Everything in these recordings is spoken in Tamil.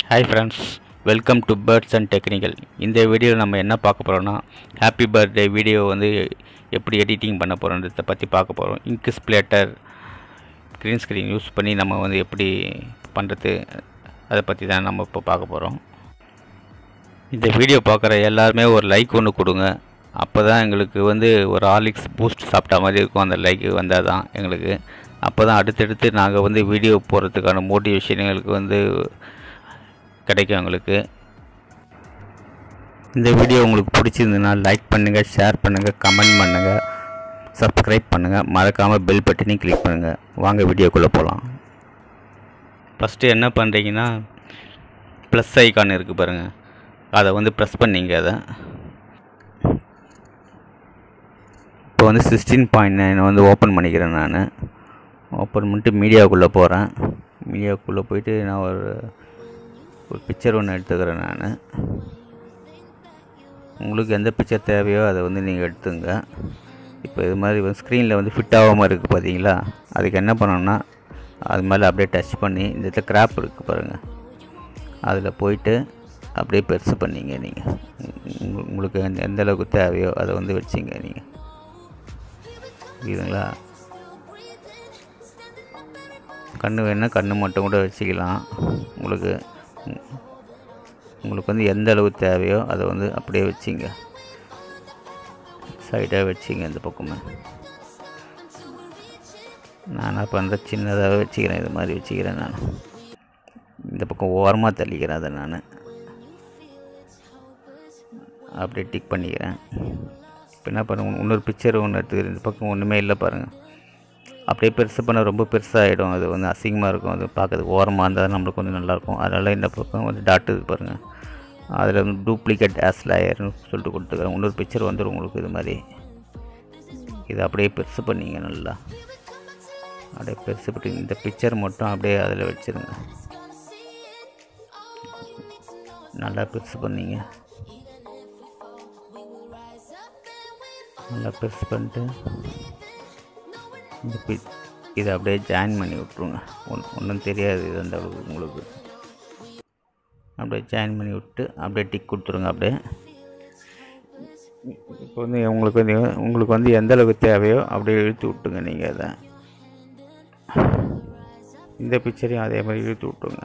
hi friends welcome to birds and technical இந்த வீடியோவில் நம்ம என்ன பார்க்க போகிறோம்னா ஹாப்பி பர்த்டே வீடியோ வந்து எப்படி எடிட்டிங் பண்ண போகிறோன்றதை பற்றி பார்க்க போகிறோம் ink splatter green screen use பண்ணி நம்ம வந்து எப்படி பண்ணுறது அதை பற்றி தான் நம்ம இப்போ பார்க்க போகிறோம் இந்த வீடியோ பார்க்குற எல்லாருமே ஒரு லைக் ஒன்று கொடுங்க அப்போ தான் எங்களுக்கு வந்து ஒரு ஆர்லிக்ஸ் பூஸ்ட் சாப்பிட்ட மாதிரி இருக்கும் அந்த லைக் வந்தால் தான் எங்களுக்கு அப்போ தான் அடுத்தடுத்து நாங்கள் வந்து வீடியோ போடுறதுக்கான மோட்டிவேஷன் எங்களுக்கு வந்து கிடைக்கும் எங்களுக்கு இந்த வீடியோ உங்களுக்கு பிடிச்சிருந்ததுன்னா லைக் பண்ணுங்கள் ஷேர் பண்ணுங்கள் கமெண்ட் பண்ணுங்கள் சப்ஸ்கிரைப் பண்ணுங்கள் மறக்காமல் பெல் பட்டனையும் கிளிக் பண்ணுங்கள் வாங்க வீடியோக்குள்ளே போகலாம் ஃபஸ்ட்டு என்ன பண்ணுறீங்கன்னா ப்ளஸ் ஐக்கான் இருக்குது பாருங்கள் அதை வந்து ப்ரெஸ் பண்ணிங்க அதை இப்போ வந்து சிக்ஸ்டீன் பாயிண்ட் நைன் வந்து ஓப்பன் பண்ணிக்கிறேன் நான் ஓப்பன் பண்ணிட்டு மீடியாவுக்குள்ளே போகிறேன் மீடியாவுக்குள்ளே போயிட்டு நான் ஒரு ஒரு பிக்சர் ஒன்று எடுத்துக்கிறேன் நான் உங்களுக்கு எந்த பிக்சர் தேவையோ அதை வந்து நீங்கள் எடுத்துங்க இப்போ இது மாதிரி வந்து ஸ்க்ரீனில் வந்து ஃபிட் ஆகாமல் இருக்குது பார்த்தீங்களா அதுக்கு என்ன பண்ணணும்னா அது மேலே அப்படியே டச் பண்ணி இந்த இடத்துல கிராப் இருக்குது பாருங்கள் அதில் போயிட்டு அப்படியே பெருசு பண்ணிங்க நீங்கள் உங்க- உங்களுக்கு எந்த- எந்த அளவுக்கு தேவையோ அதை வந்து வச்சிங்க நீங்கள் புரியுதுங்களா கண்ணு வேணால் கண்ணு மட்டும் கூட வச்சுக்கலாம் உங்களுக்கு உ- உங்களுக்கு வந்து எந்த அளவு தேவையோ அதை வந்து அப்படியே வச்சிங்க சைடாக வச்சிங்க இந்த பக்கமே நான் என்ன பண்ணுறேன் சின்னதாக வச்சுக்கிறேன் இது மாதிரி வச்சுக்கிறேன் நான் இந்த பக்கம் ஓரமாக தள்ளிக்கிறேன் அதை நான் அப்படியே டிக் பண்ணிக்கிறேன் இப்போ என்ன பண்ணுங்க இன்னொரு பிக்சர் ஒன்று எடுத்துக்கிறேன் இந்த பக்கம் ஒன்றுமே இல்லை பாருங்கள் அப்படியே பெருசு பண்ண ரொம்ப பெருசாகிடும் அது வந்து அசிங்கமாக இருக்கும் அது பார்க்கறதுக்கு ஓரமாக இருந்தால் நம்மளுக்கு வந்து நல்லாயிருக்கும் அதனால் இந்த பக்கம் வந்து டாட் இருக்கு பாருங்கள் அதில் வந்து டூப்ளிகேட் ஆஸ் லேயர்னு சொல்லிட்டு கொடுத்துக்கிறேன் இன்னொரு பிக்சர் வந்துடும் உங்களுக்கு இது மாதிரி இதை அப்படியே பெருசு பண்ணிங்க நல்லா அப்படியே பெருசு பண்ணி இந்த பிக்சர் மட்டும் அப்படியே அதில் வச்சுருங்க நல்லா பெருசு பண்ணீங்க நல்லா பெருசு பண்ணிட்டு இந்த பி இதை அப்படியே ஜாயின் பண்ணி விட்ருங்க ஒன் ஒன்றும் தெரியாது இது அந்த அளவுக்கு உங்களுக்கு அப்படியே ஜாயின் பண்ணி விட்டு அப்படியே டிக் கொடுத்துருங்க அப்படியே இப்போ வந்து உங்களுக்கு வந்து உங்களுக்கு வந்து எந்த அளவுக்கு தேவையோ அப்படியே இழுத்து விட்டுங்க நீங்கள் அதை இந்த பிக்சரையும் அதே மாதிரி இழுத்து விட்டுருங்க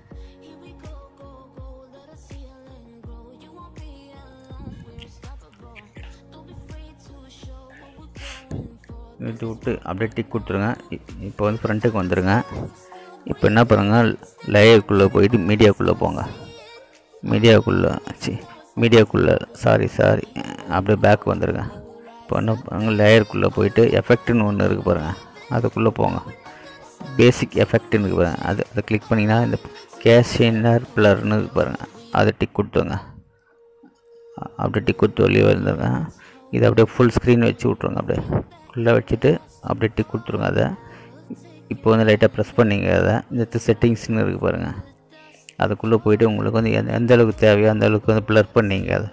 இழுத்து விட்டு அப்படியே டிக் கொடுத்துருங்க இ- இப்போ வந்து ஃப்ரண்ட்டுக்கு வந்துடுங்க இப்போ என்ன பண்ணுங்க லேயருக்குள்ளே போயிட்டு மீடியாக்குள்ளே போங்க மீடியாக்குள்ளே சி மீடியாக்குள்ளே சாரி சாரி அப்படியே பேக் வந்துடுங்க இப்போ என்ன பண்ணுங்க லேயருக்குள்ளே போயிட்டு எஃபெக்ட்னு ஒன்று இருக்குது பாருங்கள் அதுக்குள்ளே போங்க பேசிக் எஃபெக்ட்னு இருக்கு பாருங்க அது அதை கிளிக் பண்ணிங்கன்னா இந்த கேஷினர் பிளர்னு இருக்கு பாருங்கள் அதை டிக் கொடுத்துங்க அ- அப்படியே டிக் கொடுத்து வெளியே வந்துருங்க இதை அப்படியே ஃபுல் ஸ்க்ரீன் வச்சு விட்ருங்க அப்படியே ஃபுல்லாக வச்சுட்டு அப்படியே டிக் கொடுத்துருங்க அதை இப்போ வந்து லைட்டாக ப்ரெஸ் பண்ணிங்க அதை இந்த செட்டிங்ஸ்னு இருக்குது பாருங்கள் அதுக்குள்ளே போயிட்டு உங்களுக்கு வந்து எந்த எந்த அளவுக்கு தேவையோ அந்த அளவுக்கு வந்து ப்ளர் பண்ணிங்க அதை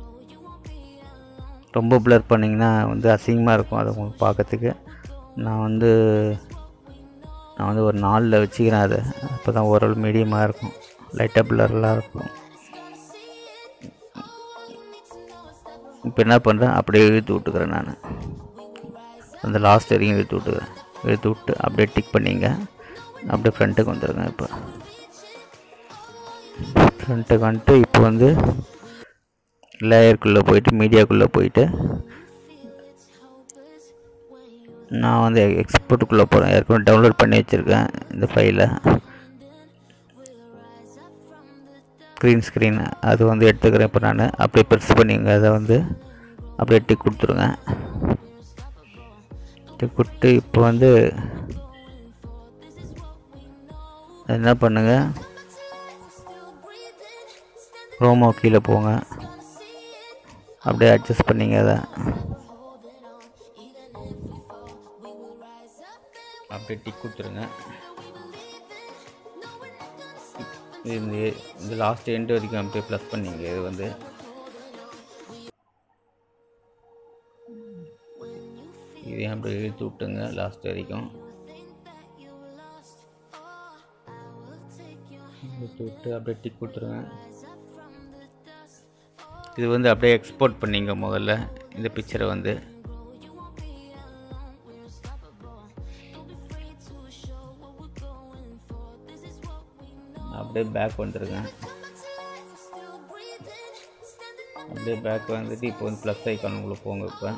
ரொம்ப ப்ளர் பண்ணிங்கன்னா வந்து அசிங்கமாக இருக்கும் அது உங்களுக்கு பார்க்கறதுக்கு நான் வந்து நான் வந்து ஒரு நாலில் வச்சுக்கிறேன் அதை அப்போ தான் ஓரளவு மீடியமாக இருக்கும் லைட்டாக ப்ளர்லாம் இருக்கும் இப்போ என்ன பண்ணுறேன் அப்படியே இழுத்து விட்டுக்கிறேன் நான் அந்த லாஸ்ட் வரைக்கும் இழுத்து விட்டுக்கிறேன் இழுத்து விட்டு அப்படியே டிக் பண்ணிங்க அப்படியே ஃப்ரண்ட்டுக்கு வந்துடுங்க இப்போ ஃப்ரண்ட்டுக்கு வந்துட்டு இப்போ வந்து லேயருக்குள்ளே போயிட்டு மீடியாக்குள்ளே போயிட்டு நான் வந்து எக்ஸ்போர்ட்டுக்குள்ளே போகிறேன் ஏற்கனவே டவுன்லோட் பண்ணி வச்சுருக்கேன் இந்த ஃபைலை க்ரீன் ஸ்க்ரீன் அது வந்து எடுத்துக்கிறேன் இப்போ நான் அப்படியே பெருசு பண்ணிங்க அதை வந்து அப்படியே டிக் கொடுத்துருங்க டிக் கொடுத்து இப்போ வந்து என்ன பண்ணுங்க ரோமோ கீழே போங்க அப்படியே அட்ஜஸ்ட் பண்ணிங்க அதை அப்படியே டிக் கொடுத்துருங்க இந்த இந்த லாஸ்ட் எண்டு வரைக்கும் அப்படியே ப்ளஸ் பண்ணிங்க இது வந்து இதையும் அப்படியே இழுத்து விட்டுங்க லாஸ்ட் வரைக்கும் எடுத்து விட்டு அப்படியே டிக் கொடுத்துருங்க இது வந்து அப்படியே எக்ஸ்போர்ட் பண்ணிங்க முதல்ல இந்த பிக்சரை வந்து அப்படியே பேக் வந்துருங்க அப்படியே பேக் வந்துட்டு இப்போ வந்து ப்ளஸ் ஐக்கானுக்குள்ளே போங்க இப்போ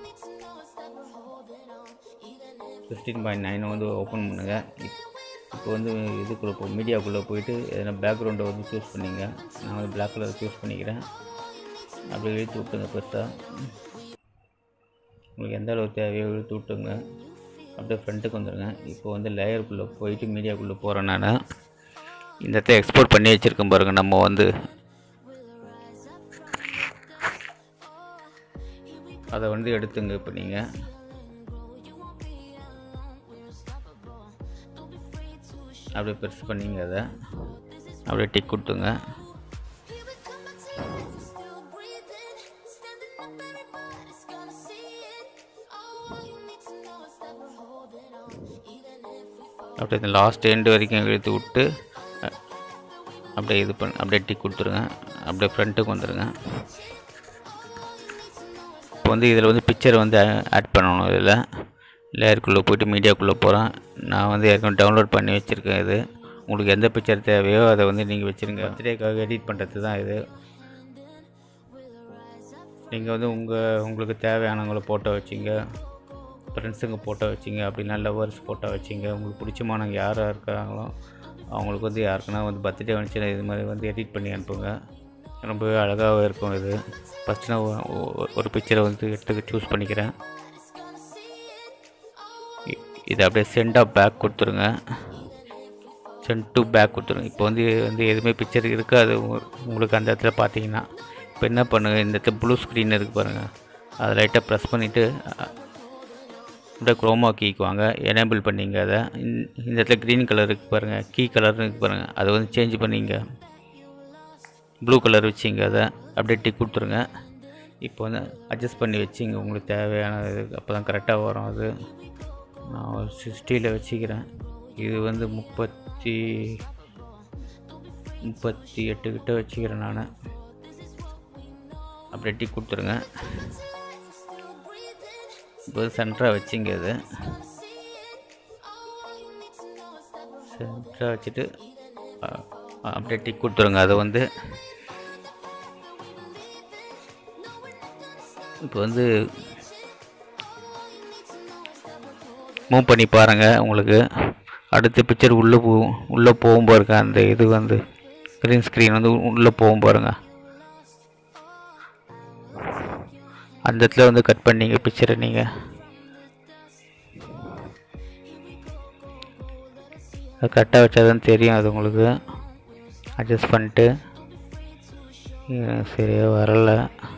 ஃபிஃப்டீன் பாயிண்ட் நைனை வந்து ஓப்பன் பண்ணுங்கள் இப்போ வந்து இதுக்குள்ளே போ மீடியாக்குள்ளே போயிட்டு எதனா பேக்ரவுண்டை வந்து சூஸ் பண்ணிங்க நான் வந்து பிளாக் கலர் சூஸ் பண்ணிக்கிறேன் அப்படியே இழுத்து விட்டுங்க பெருசாக உங்களுக்கு எந்த அளவு தேவையோ இழுத்து விட்டுங்க அப்படியே ஃப்ரண்ட்டுக்கு வந்துடுங்க இப்போ வந்து லேயருக்குள்ளே போயிட்டு மீடியாக்குள்ளே போகிறேன் நான் இந்த இடத்த எக்ஸ்போர்ட் பண்ணி வச்சுருக்கேன் பாருங்கள் நம்ம வந்து அதை வந்து எடுத்துங்க இப்போ நீங்கள் அப்படியே பெருசு பண்ணிங்க அதை அப்படியே டிக் கொடுத்துங்க அப்படியே இந்த லாஸ்ட் எண்டு வரைக்கும் இழுத்து விட்டு அ- அப்படியே இது பண்ண அப்படியே டிக் கொடுத்துருங்க அப்படியே ஃப்ரண்ட்டுக்கு வந்துடுங்க இப்போ வந்து இதில் வந்து பிக்சர் வந்து ஆட் பண்ணணும் இதில் லேயருக்குள்ளே போயிட்டு மீடியாக்குள்ளே போகிறேன் நான் வந்து ஏற்கனவே டவுன்லோட் பண்ணி வச்சுருக்கேன் இது உங்களுக்கு எந்த பிக்சர் தேவையோ அதை வந்து நீங்கள் வச்சுருங்க பர்த்டேக்காக எடிட் பண்ணுறது தான் இது நீங்கள் வந்து உங்கள் உங்களுக்கு தேவையானவங்கள ஃபோட்டோ வச்சிங்க ஃப்ரெண்ட்ஸுங்க ஃபோட்டோ வச்சிங்க அப்படின்னா லவ்வர்ஸ் ஃபோட்டோ வச்சிங்க உங்களுக்கு பிடிச்சமானவங்க யார் யார் இருக்காங்களோ அவங்களுக்கு வந்து யாருக்குன்னா வந்து பர்த்டே வந்துச்சுன்னா இது மாதிரி வந்து எடிட் பண்ணி அனுப்புங்க ரொம்பவே அழகாக இருக்கும் இது ஃபஸ்ட்டு நான் ஒ- ஒ- ஒரு பிக்சரை வந்து எடுத்து சூஸ் பண்ணிக்கிறேன் இ- இதை அப்படியே சென்ட் ஆஃப் பேக் கொடுத்துருங்க சென்ட் டு பேக் கொடுத்துருங்க இப்போ வந்து வந்து எதுவுமே பிக்சர் இருக்காது உங்க- உங்களுக்கு அந்த இடத்துல பார்த்தீங்கன்னா இப்போ என்ன பண்ணுங்கள் இந்த இடத்துல ப்ளூ ஸ்க்ரீன் இருக்குது பாருங்கள் அதை லைட்டாக ப்ரெஸ் பண்ணிவிட்டு அப்படியே குரோமா கீக்கு வாங்க எனேபிள் பண்ணிங்க அதை இந்த இந்த இடத்துல க்ரீன் கலர் இருக்குது பாருங்கள் கீ கலர்னு இருக்குது பாருங்கள் அதை வந்து சேஞ்ச் பண்ணிங்க ப்ளூ கலர் வச்சிங்க அதை அப்படியே டிக் கொடுத்துருங்க இப்போ வந்து அட்ஜஸ்ட் பண்ணி வச்சிங்க உங்களுக்கு தேவையான இது அப்போ தான் கரெக்டாக வரும் அது நான் ஒரு சிக்ஸ்டியில் வச்சுக்கிறேன் இது வந்து முப்பத்தி முப்பத்தி எட்டு கிட்ட வச்சுக்கிறேன் நான் அப்படியே டிக் கொடுத்துருங்க இப்போ சென்டராக வச்சிங்க இது சென்டராக வச்சுட்டு அ, அப்படியே டிக் கொடுத்துருங்க அதை வந்து இப்போ வந்து மூவ் பண்ணி பாருங்கள் உங்களுக்கு அடுத்த பிக்சர் உள்ளே போ உள்ளே போகும் பாருங்க அந்த இது வந்து க்ரீன் ஸ்க்ரீன் வந்து உள்ளே போகும் பாருங்க அந்த இடத்துல வந்து கட் பண்ணீங்க பிக்சரை நீங்கள் அது கரெக்டாக வச்சா தான் தெரியும் அது உங்களுக்கு அட்ஜஸ்ட் பண்ணிட்டு இது சரியாக வரலை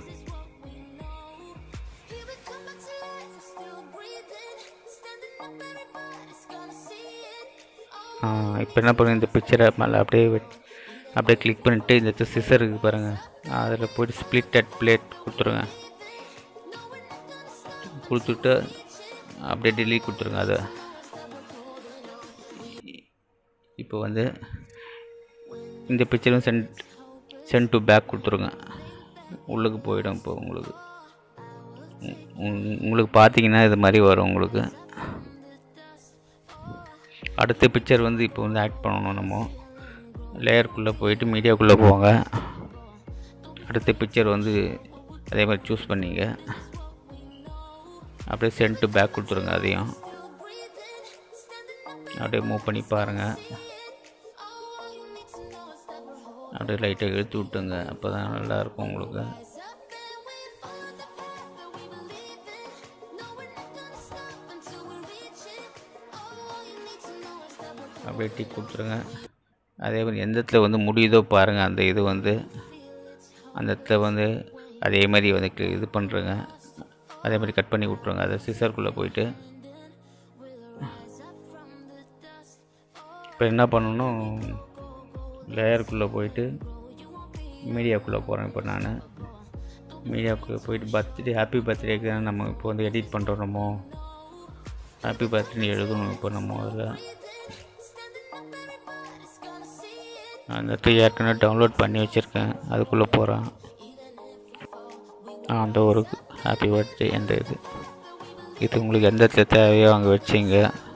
இப்போ என்ன பண்ணுங்க இந்த பிக்சரை மேலே அப்படியே வெட்- அப்படியே கிளிக் பண்ணிவிட்டு இந்த சிசர் இருக்குது பாருங்கள் அதில் போய்ட்டு ஸ்ப்ளிட் அட் பிளேட் கொடுத்துருங்க கொடுத்துட்டு அப்படியே delete கொடுத்துருங்க அதை இப்போ வந்து இந்த பிக்சரும் சென்ட் சென்ட் டு பேக் கொடுத்துருங்க உள்ளுக்கு போயிடும் இப்போ உங்களுக்கு உ- உ- உங்களுக்கு பார்த்தீங்கன்னா இது மாதிரி வரும் உங்களுக்கு அடுத்த பிக்சர் வந்து இப்போ வந்து ஆட் பண்ணணும் நம்ம லேயருக்குள்ளே போயிட்டு மீடியாக்குள்ளே போங்க அடுத்த பிக்சர் வந்து அதே மாதிரி சூஸ் பண்ணிங்க அப்படியே சென்ட் டு பேக் கொடுத்துருங்க அதையும் அப்படியே மூவ் பண்ணி பாருங்கள் அப்படியே லைட்டாக இழுத்து விட்டுங்க அப்போ தான் நல்லாயிருக்கும் உங்களுக்கு அப்படியே டிக் கொடுத்துருங்க அதே மாதிரி எந்த இடத்துல வந்து முடியுதோ பாருங்கள் அந்த இது வந்து அந்த இடத்துல வந்து அதே மாதிரி வந்து cl- இது பண்ணுறங்க அதே மாதிரி கட் பண்ணி விட்ருங்க அதை சிசருக்குள்ளே போயிட்டு இப்போ என்ன பண்ணணும் லேயருக்குள்ளே போயிட்டு மீடியாக்குள்ளே போகிறேன் இப்போ நான் மீடியாவுக்குள்ளே போயிட்டு பர்த்டே ஹாப்பி பர்த்டேக்கு தான் நம்ம இப்போ வந்து எடிட் பண்ணுறோம் நம்ம ஹாப்பி பர்த்டே எழுதணும் இப்போ நம்ம அதில் அந்த இடத்துல ஏற்கனவே டவுன்லோட் பண்ணி வச்சுருக்கேன் அதுக்குள்ளே போகிறேன் அந்த ஒரு ஹாப்பி பர்த்டே என்ற இது இது உங்களுக்கு எந்த இடத்துல தேவையோ அங்கே வச்சிங்க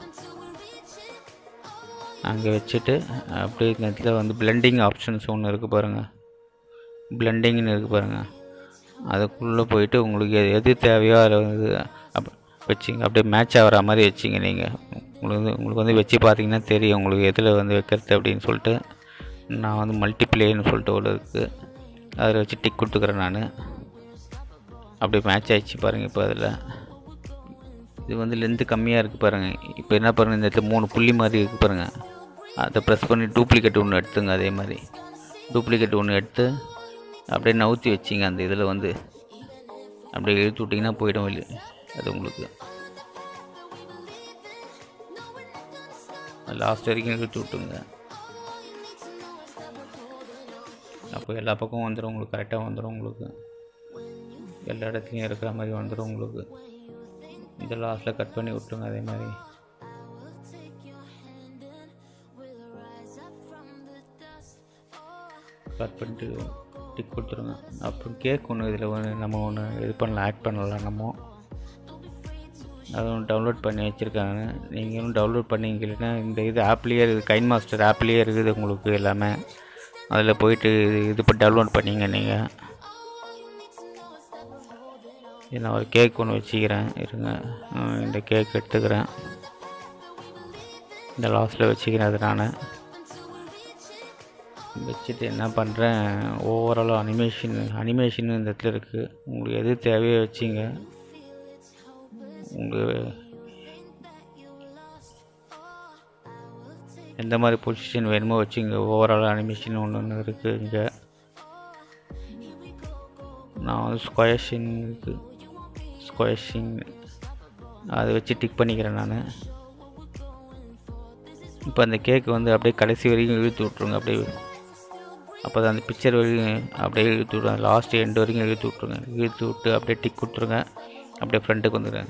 அங்கே வச்சுட்டு அப்படியே இந்த இடத்துல வந்து பிளெண்டிங் ஆப்ஷன்ஸ் ஒன்று இருக்குது பாருங்கள் பிளெண்டிங்னு இருக்குது பாருங்கள் அதுக்குள்ளே போயிட்டு உங்களுக்கு எது- எது தேவையோ அதில் வந்து அப் வச்சிங்க அப்படியே மேட்ச் ஆகிற மாதிரி வச்சிங்க நீங்கள் உங்களுக்கு வந்து உங்களுக்கு வந்து வச்சு பார்த்தீங்கன்னா தெரியும் உங்களுக்கு எதில் வந்து வைக்கிறது அப்படின்னு சொல்லிட்டு நான் வந்து மல்டிப்ளேன்னு சொல்லிட்டு ஒரு இருக்குது அதில் வச்சு டிக் கொடுத்துக்கிறேன் நான் அப்படியே மேட்ச் ஆயிடுச்சு பாருங்கள் இப்போ அதில் இது வந்து லென்த்து கம்மியாக இருக்குது பாருங்கள் இப்போ என்ன பாருங்கள் இந்த இடத்துல மூணு புள்ளி மாதிரி இருக்குது பாருங்கள் அதை ப்ரெஸ் பண்ணி டூப்ளிகேட் ஒன்று எடுத்துங்க அதே மாதிரி டூப்ளிகேட் ஒன்று எடுத்து அப்படியே நவுத்தி வச்சிங்க அந்த இதில் வந்து அப்படியே இழுத்து விட்டிங்கன்னா போயிடும் வெளியே அது உங்களுக்கு லாஸ்ட் வரைக்கும் இழுத்து விட்டுங்க அப்போ எல்லா பக்கமும் வந்துடும் உங்களுக்கு கரெக்டாக வந்துடும் உங்களுக்கு எல்லா இடத்துலையும் இருக்கிற மாதிரி வந்துடும் உங்களுக்கு இந்த லாஸ்ட்டில் கட் பண்ணி விட்டுருங்க அதே மாதிரி கட் பண்ணிட்டு டிக் கொடுத்துருங்க அப்புறம் கேக் ஒன்று இதில் ஒன்று நம்ம ஒன்று இது பண்ணலாம் ஆட் பண்ணலாம் நம்ம அதுவும் டவுன்லோட் பண்ணி வச்சுருக்காங்க நீங்களும் டவுன்லோட் பண்ணிங்கன்னா இந்த இது ஆப்லேயே இருக்குது கைன் மாஸ்டர் ஆப்லேயே இருக்குது உங்களுக்கு எல்லாமே அதில் போயிட்டு இது இது பண்ணி டவுன்லோட் பண்ணிங்க நீங்கள் இது நான் ஒரு கேக் ஒன்று வச்சுக்கிறேன் இருங்க ஹம், இந்த கேக் எடுத்துக்கிறேன் இந்த லாஸ்ட்டில் வச்சுக்கிறேன் அது நான் வச்சுட்டு என்ன பண்ணுறேன் ஓவராலாக அனிமேஷன் அனிமேஷன் இந்த இடத்துல இருக்குது உங்களுக்கு எது தேவையோ வச்சிங்க உங்களுக்கு எந்த மாதிரி பொசிஷன் வேணுமோ வச்சுங்க ஓவரால் அனிமேஷன் ஒன்று ஒன்று இருக்குது இங்கே நான் வந்து ஸ்கொயர்ஷின் இருக்குது ஸ்கொயர்ஷின் அதை வச்சு டிக் பண்ணிக்கிறேன் நான் இப்போ அந்த கேக் வந்து அப்படியே கடைசி வரைக்கும் இழுத்து விட்ருங்க அப்படியே அப்போ தான் அந்த பிக்சர் வரைக்கும் அப்படியே இழுத்து விட்ருங்க லாஸ்ட் எண்டு வரைக்கும் இழுத்து விட்ருங்க இழுத்து விட்டு அப்படியே டிக் கொடுத்துருங்க அப்படியே ஃப்ரண்ட்டுக்கு வந்துடுங்க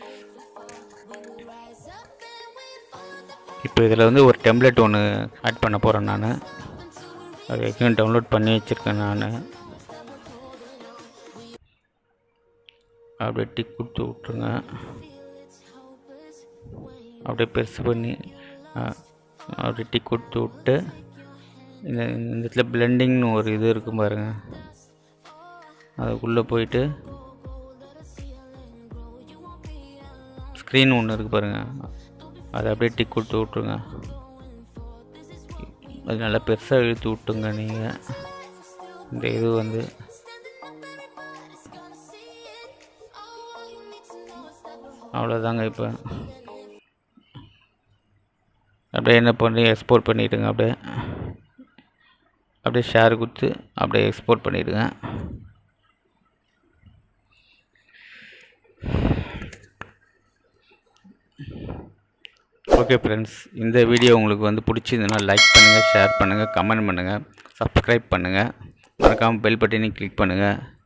இப்போ இதில் வந்து ஒரு டெம்ப்ளேட் ஒன்று ஆட் பண்ண போகிறேன் நான் அது வரைக்கும் டவுன்லோட் பண்ணி வச்சுருக்கேன் நான் அப்படியே டிக் கொடுத்து விட்ருங்க அப்படியே பெருசு பண்ணி ஆ, அப்படியே டிக் கொடுத்து விட்டு இந்த இந்த இடத்துல பிளெண்டிங்னு ஒரு இது இருக்கும் பாருங்க அதுக்குள்ளே போயிட்டு ஸ்க்ரீன் ஒன்று இருக்குது பாருங்க அதை அப்படியே டிக் கொடுத்து விட்ருங்க அது நல்லா பெருசாக இழுத்து விட்டுங்க நீங்கள் இந்த இது வந்து அவ்வளோதாங்க இப்போ அப்படியே என்ன பண்ணி எக்ஸ்போர்ட் பண்ணிவிடுங்க அப்படியே அப்படியே ஷேர் கொடுத்து அப்படியே எக்ஸ்போர்ட் பண்ணிவிடுங்க ஓகே ஃப்ரெண்ட்ஸ் இந்த வீடியோ உங்களுக்கு வந்து பிடிச்சிருந்ததுன்னா லைக் பண்ணுங்கள் ஷேர் பண்ணுங்கள் கமெண்ட் பண்ணுங்கள் சப்ஸ்கிரைப் பண்ணுங்கள் மறக்காமல் பெல் பட்டனையும் கிளிக் பண்ணுங்கள்